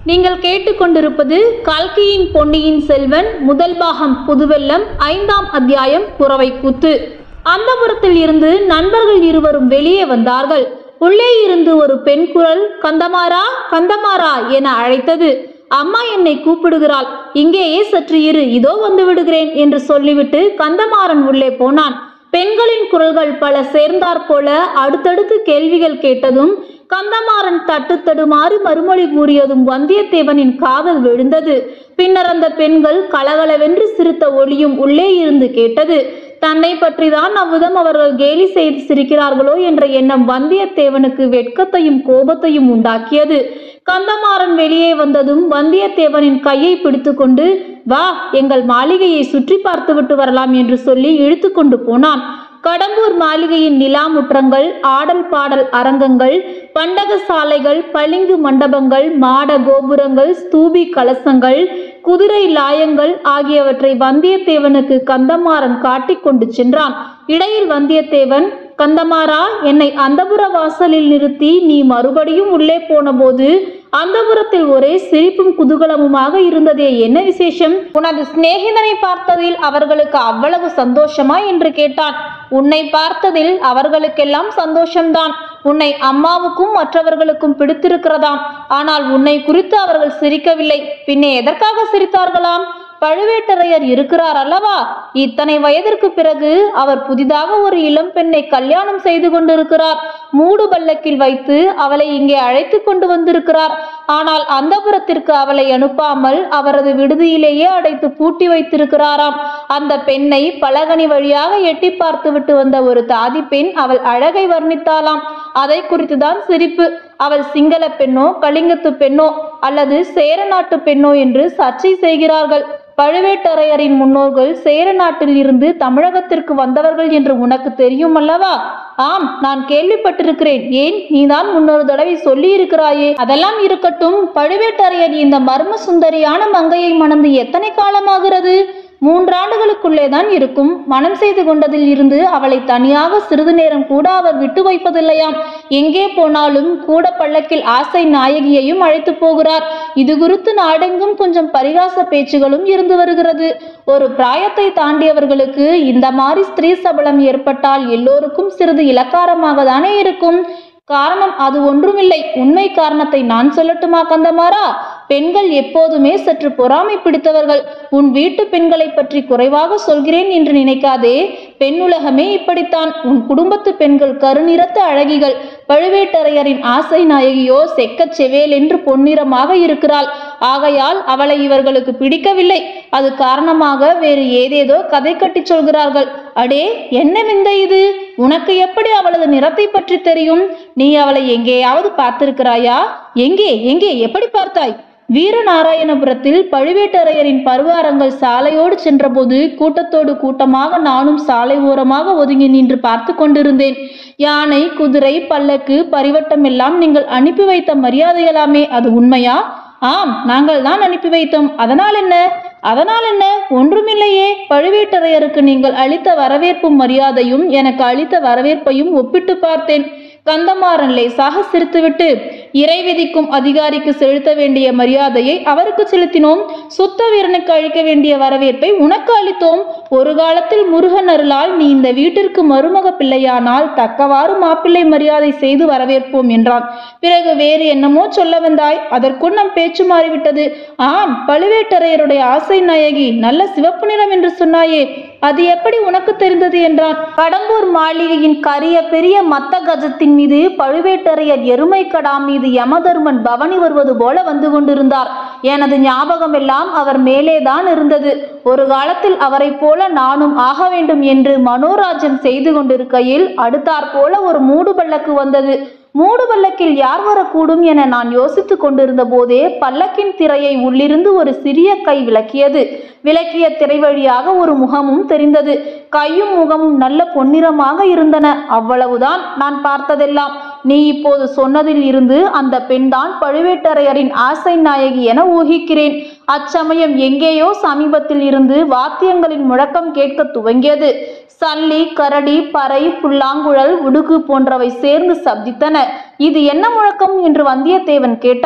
நீங்கள் கேட்டுக்கொண்டிருப்பது கல்கியின் பொன்னியின் செல்வன் முதல் பாகம் புதுவெல்லம் ஐந்தாம் அத்தியாயம் குறவை கூத்து அந்தபுரத்தில் இருந்து நண்பர்கள் இருவரும் வெளியே வந்தார்கள் உள்ளே இருந்து ஒரு பெண் குரல் கந்தமாரா கந்தமாரா என அழைத்தது அம்மா என்னை கூப்பிடுகிறாள் இங்கேயே சற்று இரு இதோ வந்து விடுகிறேன் என்று சொல்லிவிட்டு கந்தமாறன் உள்ளே போனான் பெண்களின் குரல்கள் பல சேர்ந்தாற் போல அடுத்தடுத்து கேள்விகள் கேட்டதும் கந்தமாறன் தட்டு தடுமாறி மறுமொழி கூறியதும் வந்தியத்தேவனின் காதல் விழுந்தது பின்னர் அந்த பெண்கள் கலகலவென்று சிரித்த ஒளியும் உள்ளே இருந்து கேட்டது தன்னை பற்றிதான் அவ்விதம் அவர்கள் கேலி செய்து சிரிக்கிறார்களோ என்ற எண்ணம் வந்தியத்தேவனுக்கு வெட்கத்தையும் கோபத்தையும் உண்டாக்கியது கந்தமாறன் வெளியே வந்ததும் வந்தியத்தேவனின் கையை பிடித்துக்கொண்டு வா எங்கள் மாளிகையை சுற்றி பார்த்துவிட்டு வரலாம் என்று சொல்லி இழுத்து கொண்டு போனான் கடம்பூர் மாளிகையின் நிலா முற்றங்கள் ஆடல் பாடல் அரங்கங்கள் பண்டக சாலைகள் பளிங்கு மண்டபங்கள் மாட கோபுரங்கள் ஸ்தூபி கலசங்கள் குதிரை லாயங்கள் ஆகியவற்றை வந்தியத்தேவனுக்கு கந்தமாறன் காட்டிக் கொண்டு சென்றான் இடையில் வந்தியத்தேவன் கந்தமாறா என்னை அந்தபுர வாசலில் நிறுத்தி நீ மறுபடியும் உள்ளே போனபோது அந்தபுரத்தில் ஒரே சிரிப்பும் குதூகலமுமாக இருந்ததே என்ன விசேஷம் உனது சிநேகிதனை பார்த்ததில் அவர்களுக்கு அவ்வளவு சந்தோஷமா என்று கேட்டான் உன்னை பார்த்ததில் அவர்களுக்கெல்லாம் சந்தோஷம்தான் உன்னை அம்மாவுக்கும் மற்றவர்களுக்கும் பிடித்திருக்கிறதாம் ஆனால் உன்னை குறித்து அவர்கள் சிரிக்கவில்லை பின்னே எதற்காக சிரித்தார்களாம் பழுவேட்டரையர் இருக்கிறார் அல்லவா இத்தனை வயதிற்கு பிறகு அவர் புதிதாக ஒரு இளம் பெண்ணை கல்யாணம் செய்து கொண்டிருக்கிறார் மூடு பல்லக்கில் வைத்து அவளை இங்கே அழைத்து கொண்டு வந்திருக்கிறார் ஆனால் அந்தபுரத்திற்கு அவளை அனுப்பாமல் அவரது விடுதியிலேயே அடைத்து பூட்டி வைத்திருக்கிறாராம் அந்த பெண்ணை பலகனி வழியாக எட்டி பார்த்துவிட்டு வந்த ஒரு தாதி பெண் அவள் அழகை வர்ணித்தாளாம் அதை குறித்துதான் சிரிப்பு அவள் சிங்கள பெண்ணோ கலிங்கத்து பெண்ணோ அல்லது சேர நாட்டு பெண்ணோ என்று சர்ச்சை செய்கிறார்கள் பழுவேட்டரையரின் முன்னோர்கள் சேர நாட்டில் இருந்து தமிழகத்திற்கு வந்தவர்கள் என்று உனக்கு தெரியும் அல்லவா ஆம் நான் கேள்விப்பட்டிருக்கிறேன் ஏன் நீதான் முன்னொரு தடவை சொல்லி இருக்கிறாயே அதெல்லாம் இருக்கட்டும் பழுவேட்டரையர் இந்த மர்ம சுந்தரியான மங்கையை மணந்து எத்தனை காலமாகிறது மூன்றாண்டுகளுக்குள்ளே தான் இருக்கும் மனம் செய்து கொண்டதில் இருந்து அவளை தனியாக சிறிது நேரம் கூட அவர் விட்டு வைப்பதில்லையாம் எங்கே போனாலும் கூட பள்ளக்கில் ஆசை நாயகியையும் அழைத்து போகிறார் இது குறித்து நாடெங்கும் கொஞ்சம் பரிகாச பேச்சுகளும் இருந்து வருகிறது ஒரு பிராயத்தை தாண்டியவர்களுக்கு இந்த மாதிரி ஸ்திரீ சபலம் ஏற்பட்டால் எல்லோருக்கும் சிறிது இலக்காரமாக தானே இருக்கும் காரணம் அது ஒன்றுமில்லை உண்மை காரணத்தை நான் சொல்லட்டுமா கந்தமாரா பெண்கள் எப்போதுமே சற்று பொறாமை பிடித்தவர்கள் உன் வீட்டு பெண்களை பற்றி குறைவாக சொல்கிறேன் என்று நினைக்காதே பெண்ணுலகமே இப்படித்தான் உன் குடும்பத்து பெண்கள் கருநிறத்த அழகிகள் பழுவேட்டரையரின் ஆசை நாயகியோ செக்கச் செவேல் என்று பொன்னிறமாக இருக்கிறாள் ஆகையால் அவளை இவர்களுக்கு பிடிக்கவில்லை அது காரணமாக வேறு ஏதேதோ கதை கட்டிச் சொல்கிறார்கள் அடே என்ன விந்தை இது உனக்கு எப்படி அவளது நிறத்தை பற்றி தெரியும் நீ அவளை எங்கேயாவது பார்த்திருக்கிறாயா எங்கே எங்கே எப்படி பார்த்தாய் வீரநாராயணபுரத்தில் பழுவேட்டரையரின் பருவாரங்கள் சாலையோடு சென்றபோது கூட்டத்தோடு கூட்டமாக நானும் சாலை ஓரமாக ஒதுங்கி நின்று பார்த்து கொண்டிருந்தேன் யானை குதிரை பல்லக்கு பரிவட்டம் எல்லாம் நீங்கள் அனுப்பி வைத்த மரியாதைகளாமே அது உண்மையா ஆம் நாங்கள் தான் அனுப்பி வைத்தோம் அதனால் என்ன அதனால் என்ன ஒன்றுமில்லையே பழுவேட்டரையருக்கு நீங்கள் அளித்த வரவேற்பும் மரியாதையும் எனக்கு அளித்த வரவேற்பையும் ஒப்பிட்டு பார்த்தேன் கந்தமாறன் லேசாக சிரித்துவிட்டு இறை விதிக்கும் அதிகாரிக்கு செலுத்த வேண்டிய மரியாதையை அவருக்கு செலுத்தினோம் சுத்த வீரனுக்கு அளிக்க வேண்டிய வரவேற்பை உனக்கு அளித்தோம் ஒரு காலத்தில் முருகன் அருளால் நீ இந்த வீட்டிற்கு மருமக பிள்ளையானால் தக்கவாறு மாப்பிள்ளை மரியாதை செய்து வரவேற்போம் என்றான் பிறகு வேறு என்னமோ சொல்ல வந்தாய் அதற்குள் நம் பேச்சு மாறிவிட்டது ஆம் பழுவேட்டரையருடைய ஆசை நாயகி நல்ல சிவப்பு நிறம் என்று சொன்னாயே அது எப்படி உனக்கு தெரிந்தது என்றான் கடம்பூர் மாளிகையின் கரிய பெரிய மத்த கஜத்தின் மீது பழுவேட்டரையர் எருமை கடா மீது யமதர்மன் பவனி வருவது போல வந்து கொண்டிருந்தார் எனது ஞாபகம் எல்லாம் அவர் மேலேதான் இருந்தது ஒரு காலத்தில் அவரைப் போல நானும் ஆக வேண்டும் என்று மனோராஜன் செய்து கொண்டிருக்கையில் அடுத்தாற் போல ஒரு மூடு பல்லக்கு வந்தது மூடு பல்லக்கில் யார் வரக்கூடும் என நான் யோசித்துக் கொண்டிருந்த போதே பல்லக்கின் திரையை உள்ளிருந்து ஒரு சிறிய கை விளக்கியது விளக்கிய திரை வழியாக ஒரு முகமும் தெரிந்தது கையும் முகமும் நல்ல பொன்னிறமாக இருந்தன அவ்வளவுதான் நான் பார்த்ததெல்லாம் நீ இப்போது சொன்னதில் இருந்து அந்த பெண்தான் பழுவேட்டரையரின் ஆசை நாயகி என ஊகிக்கிறேன் அச்சமயம் எங்கேயோ சமீபத்தில் இருந்து வாத்தியங்களின் முழக்கம் கேட்க துவங்கியது சல்லி கரடி பறை புல்லாங்குழல் உடுகு போன்றவை சேர்ந்து சப்தித்தன இது என்ன முழக்கம் என்று வந்தியத்தேவன் கேட்டான்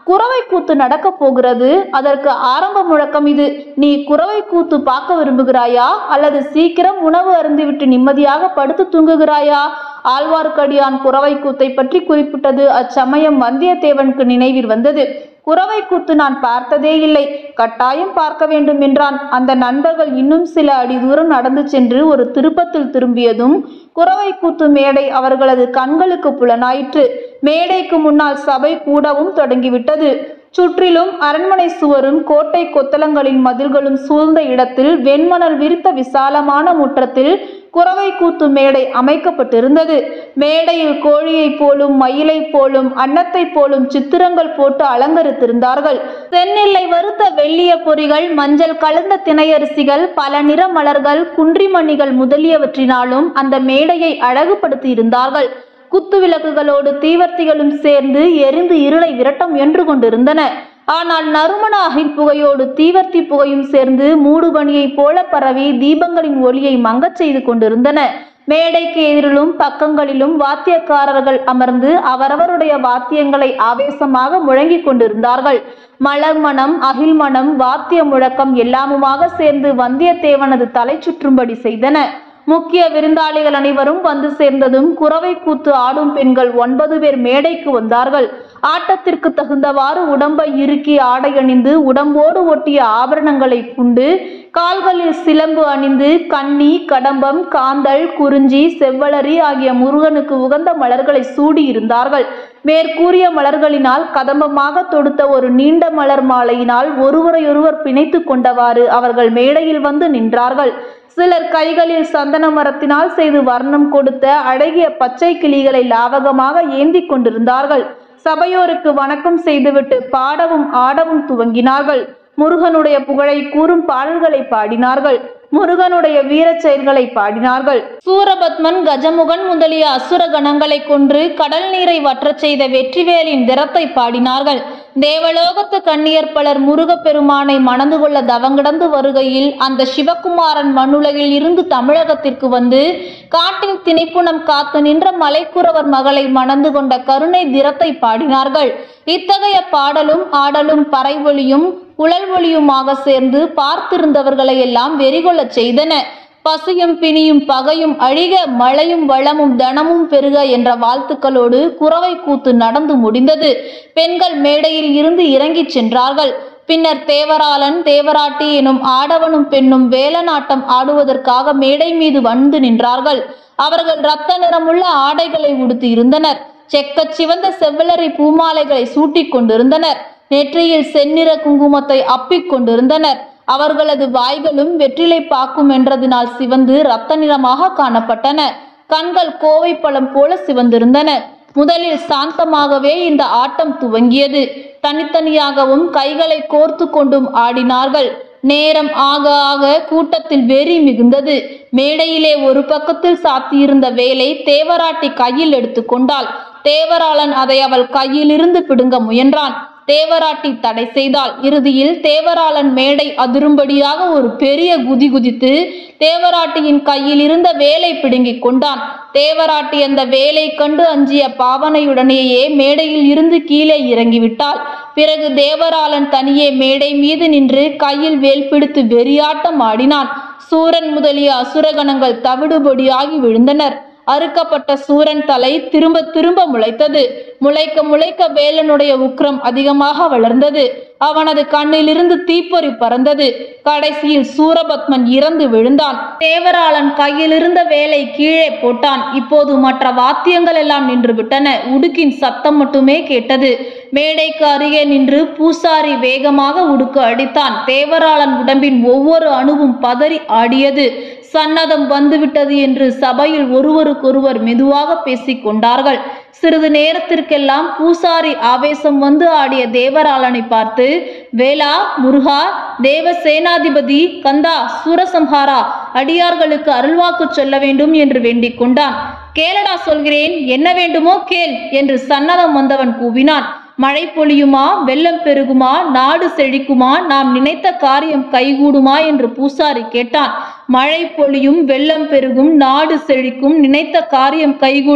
குறவை கூத்து நடக்க போகிறது அதற்கு ஆரம்ப முழக்கம் இது நீ குறவை கூத்து பார்க்க விரும்புகிறாயா அல்லது சீக்கிரம் உணவு அருந்திவிட்டு நிம்மதியாக படுத்து தூங்குகிறாயா ஆழ்வார்க்கடியான் குறவை கூத்தை பற்றி குறிப்பிட்டது அச்சமயம் வந்தியத்தேவனுக்கு நினைவில் வந்தது குறவை கூத்து நான் பார்த்ததே இல்லை கட்டாயம் பார்க்க வேண்டும் என்றான் அந்த நண்பர்கள் இன்னும் சில அடி தூரம் நடந்து சென்று ஒரு திருப்பத்தில் திரும்பியதும் குறவை கூத்து மேடை அவர்களது கண்களுக்கு புலனாயிற்று மேடைக்கு முன்னால் சபை கூடவும் தொடங்கிவிட்டது சுற்றிலும் அரண்மனை சுவரும் கோட்டை கொத்தளங்களின் மதில்களும் சூழ்ந்த இடத்தில் வெண்மணல் விரித்த விசாலமான முற்றத்தில் குறவை கூத்து மேடை அமைக்கப்பட்டிருந்தது மேடையில் கோழியைப் போலும் மயிலைப் போலும் அன்னத்தைப் போலும் சித்திரங்கள் போட்டு அலங்கரித்திருந்தார்கள் தென்னெல்லை வறுத்த வெள்ளிய பொறிகள் மஞ்சள் கலந்த திணையரிசிகள் பல நிற மலர்கள் குன்றிமணிகள் முதலியவற்றினாலும் அந்த மேடையை அழகுபடுத்தி இருந்தார்கள் குத்து விளக்குகளோடு தீவர்த்திகளும் சேர்ந்து எரிந்து இருளை விரட்ட முயன்று கொண்டிருந்தன ஆனால் நறுமண அகில் புகையோடு தீவர்த்தி புகையும் சேர்ந்து மூடுபனியைப் போல பரவி தீபங்களின் ஒளியை மங்கச் செய்து கொண்டிருந்தன மேடைக்கு எதிரிலும் பக்கங்களிலும் வாத்தியக்காரர்கள் அமர்ந்து அவரவருடைய வாத்தியங்களை ஆவேசமாக முழங்கிக் கொண்டிருந்தார்கள் மலர் மனம் அகில் மனம் வாத்திய முழக்கம் எல்லாமுமாக சேர்ந்து வந்தியத்தேவனது தலை சுற்றும்படி செய்தன முக்கிய விருந்தாளிகள் அனைவரும் வந்து சேர்ந்ததும் குறவை கூத்து ஆடும் பெண்கள் ஒன்பது பேர் மேடைக்கு வந்தார்கள் ஆட்டத்திற்கு தகுந்தவாறு உடம்பை இறுக்கி ஆடை அணிந்து உடம்போடு ஒட்டிய ஆபரணங்களை புண்டு கால்களில் சிலம்பு அணிந்து கன்னி கடம்பம் காந்தல் குறிஞ்சி செவ்வளரி ஆகிய முருகனுக்கு உகந்த மலர்களை சூடி இருந்தார்கள் மேற்கூறிய மலர்களினால் கதம்பமாக தொடுத்த ஒரு நீண்ட மலர் மாலையினால் ஒருவரையொருவர் பிணைத்து கொண்டவாறு அவர்கள் மேடையில் வந்து நின்றார்கள் சிலர் கைகளில் சந்தன மரத்தினால் செய்து வர்ணம் கொடுத்த அழகிய பச்சை கிளிகளை லாவகமாக ஏந்தி கொண்டிருந்தார்கள் சபையோருக்கு வணக்கம் செய்துவிட்டு பாடவும் ஆடவும் துவங்கினார்கள் முருகனுடைய புகழை கூறும் பாடல்களை பாடினார்கள் முருகனுடைய வீரச் செயல்களை பாடினார்கள் சூரபத்மன் கஜமுகன் முதலிய அசுர கணங்களை கொன்று கடல் நீரை வற்றச் செய்த வெற்றிவேலின் திறத்தை பாடினார்கள் தேவலோகத்து கண்ணியர் பலர் முருகப்பெருமானை மணந்து கொள்ள தவங்கிடந்து வருகையில் அந்த சிவகுமாரன் மண்ணுலகில் இருந்து தமிழகத்திற்கு வந்து காட்டின் திணைப்புணம் காத்து நின்ற மலைக்குறவர் மகளை மணந்து கொண்ட கருணை திறத்தை பாடினார்கள் இத்தகைய பாடலும் ஆடலும் பறைவொலியும் குழல் ஒளியுமாக சேர்ந்து பார்த்திருந்தவர்களை எல்லாம் வெறிகொள்ளச் செய்தன பசியும் பிணியும் பகையும் அழிக மழையும் வளமும் தனமும் பெருக என்ற வாழ்த்துக்களோடு குறவை கூத்து நடந்து முடிந்தது பெண்கள் மேடையில் இருந்து இறங்கிச் சென்றார்கள் பின்னர் தேவராளன் தேவராட்டி எனும் ஆடவனும் பெண்ணும் வேலநாட்டம் ஆடுவதற்காக மேடை மீது வந்து நின்றார்கள் அவர்கள் இரத்த நிறமுள்ள ஆடைகளை உடுத்தி இருந்தனர் செக்கச் சிவந்த செவ்வலரி பூமாலைகளை சூட்டிக் கொண்டிருந்தனர் நெற்றியில் செந்நிற குங்குமத்தை அப்பிக் கொண்டிருந்தனர் அவர்களது வாய்களும் வெற்றிலை பாக்கும் என்றதினால் சிவந்து இரத்த நிறமாக காணப்பட்டன கண்கள் கோவை பழம் போல சிவந்திருந்தன முதலில் சாந்தமாகவே இந்த ஆட்டம் துவங்கியது தனித்தனியாகவும் கைகளை கோர்த்து கொண்டும் ஆடினார்கள் நேரம் ஆக ஆக கூட்டத்தில் வெறி மிகுந்தது மேடையிலே ஒரு பக்கத்தில் சாத்தியிருந்த வேலை தேவராட்டி கையில் எடுத்துக்கொண்டாள் தேவராளன் அதை அவள் கையிலிருந்து பிடுங்க முயன்றான் தேவராட்டி தடை செய்தாள் இறுதியில் தேவராளன் மேடை அதிரும்படியாக ஒரு பெரிய குதி குதித்து தேவராட்டியின் கையில் இருந்த வேலை பிடுங்கிக் கொண்டான் தேவராட்டி அந்த வேலை கண்டு அஞ்சிய பாவனையுடனேயே மேடையில் இருந்து கீழே இறங்கிவிட்டாள் பிறகு தேவராளன் தனியே மேடை மீது நின்று கையில் வேல் பிடித்து வெறியாட்டம் ஆடினான் சூரன் முதலிய அசுரகணங்கள் தவிடுபொடியாகி விழுந்தனர் அறுக்கப்பட்ட சூரன் தலை திரும்ப திரும்ப முளைத்தது முளைக்க முளைக்க வேலனுடைய உக்கிரம் அதிகமாக வளர்ந்தது அவனது கண்ணிலிருந்து தீப்பொறி பறந்தது கடைசியில் சூரபத்மன் இறந்து விழுந்தான் தேவராளன் கையிலிருந்த வேலை கீழே போட்டான் இப்போது மற்ற வாத்தியங்கள் எல்லாம் நின்று விட்டன உடுக்கின் சத்தம் மட்டுமே கேட்டது மேடைக்கு அருகே நின்று பூசாரி வேகமாக உடுக்கு அடித்தான் தேவராளன் உடம்பின் ஒவ்வொரு அணுவும் பதறி ஆடியது சன்னதம் வந்துவிட்டது என்று சபையில் ஒருவருக்கொருவர் மெதுவாக பேசிக் கொண்டார்கள் சிறிது நேரத்திற்கெல்லாம் பூசாரி ஆவேசம் வந்து ஆடிய தேவராளனை பார்த்து வேளா முருகா தேவ சேனாதிபதி கந்தா சூரசம்ஹாரா அடியார்களுக்கு அருள்வாக்கு சொல்ல வேண்டும் என்று வேண்டிக் கொண்டான் கேளடா சொல்கிறேன் என்ன வேண்டுமோ கேள் என்று சன்னதம் வந்தவன் கூவினான் மழை பொழியுமா வெள்ளம் பெருகுமா நாடு செழிக்குமா நாம் நினைத்த காரியம் கைகூடுமா என்று பூசாரி கேட்டான் மழை பொழியும் வெள்ளம் பெருகும் நாடு செழிக்கும் நினைத்த காரியம் கைகூடும்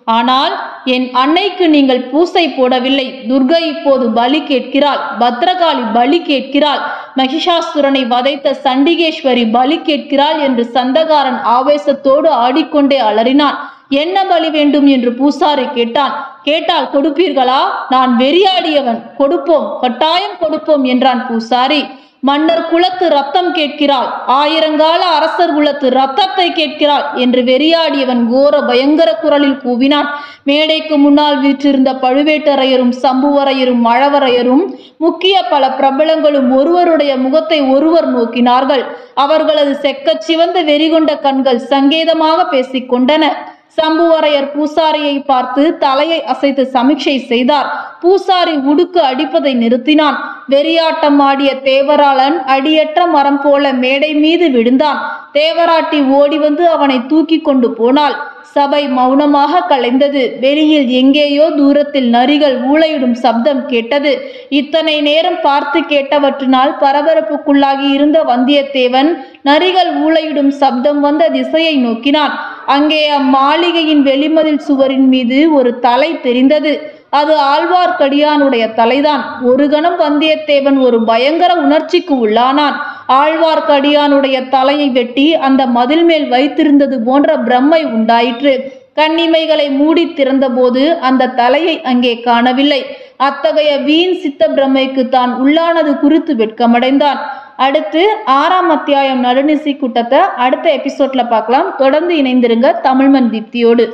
ஆனால் என் அன்னைக்கு நீங்கள் பூசை போடவில்லை துர்கை இப்போது பலி கேட்கிறாள் பத்ரகாளி பலி கேட்கிறாள் மகிஷாசுரனை வதைத்த சண்டிகேஸ்வரி பலி கேட்கிறாள் என்று சந்தகாரன் ஆவேசத்தோடு ஆடிக்கொண்டே அலறினான் என்ன பலி வேண்டும் என்று பூசாரி கேட்டான் கேட்டால் கொடுப்பீர்களா நான் வெறியாடியவன் கொடுப்போம் கட்டாயம் கொடுப்போம் என்றான் பூசாரி மன்னர் குலத்து ரத்தம் கேட்கிறாள் ஆயிரங்கால அரசர் குலத்து ரத்தத்தை கேட்கிறாள் என்று வெறியாடியவன் கோர பயங்கர குரலில் கூவினான் மேடைக்கு முன்னால் வீற்றிருந்த பழுவேட்டரையரும் சம்புவரையரும் மழவரையரும் முக்கிய பல பிரபலங்களும் ஒருவருடைய முகத்தை ஒருவர் நோக்கினார்கள் அவர்களது செக்கச் சிவந்த வெறிகொண்ட கண்கள் சங்கேதமாக பேசிக் கொண்டன சம்புவரையர் பூசாரியை பார்த்து தலையை அசைத்து சமிக்ஷை செய்தார் பூசாரி உடுக்கு அடிப்பதை நிறுத்தினான் வெறியாட்டம் ஆடிய தேவராளன் அடியற்ற மரம் போல மேடை மீது விழுந்தான் தேவராட்டி ஓடி வந்து அவனை தூக்கி கொண்டு போனாள் சபை மௌனமாக கலைந்தது வெளியில் எங்கேயோ தூரத்தில் நரிகள் ஊளையிடும் சப்தம் கேட்டது இத்தனை நேரம் பார்த்து கேட்டவற்றினால் பரபரப்புக்குள்ளாகி இருந்த வந்தியத்தேவன் நரிகள் ஊளையிடும் சப்தம் வந்த திசையை நோக்கினான் அங்கே அம்மாளிகையின் வெளிமதில் சுவரின் மீது ஒரு தலை தெரிந்தது அது ஆழ்வார்க்கடியானுடைய தலைதான் ஒரு கணம் வந்தியத்தேவன் ஒரு பயங்கர உணர்ச்சிக்கு உள்ளானான் ஆழ்வார்க்கடியானுடைய தலையை வெட்டி அந்த மதில் மேல் வைத்திருந்தது போன்ற பிரம்மை உண்டாயிற்று கண்ணிமைகளை மூடி திறந்தபோது அந்த தலையை அங்கே காணவில்லை அத்தகைய வீண் சித்த பிரமைக்கு தான் உள்ளானது குறித்து வெட்கமடைந்தான் அடுத்து ஆறாம் அத்தியாயம் நடுநிசி கூட்டத்தை அடுத்த எபிசோட்ல பார்க்கலாம் தொடர்ந்து இணைந்திருங்க தமிழ்மன் தீப்தியோடு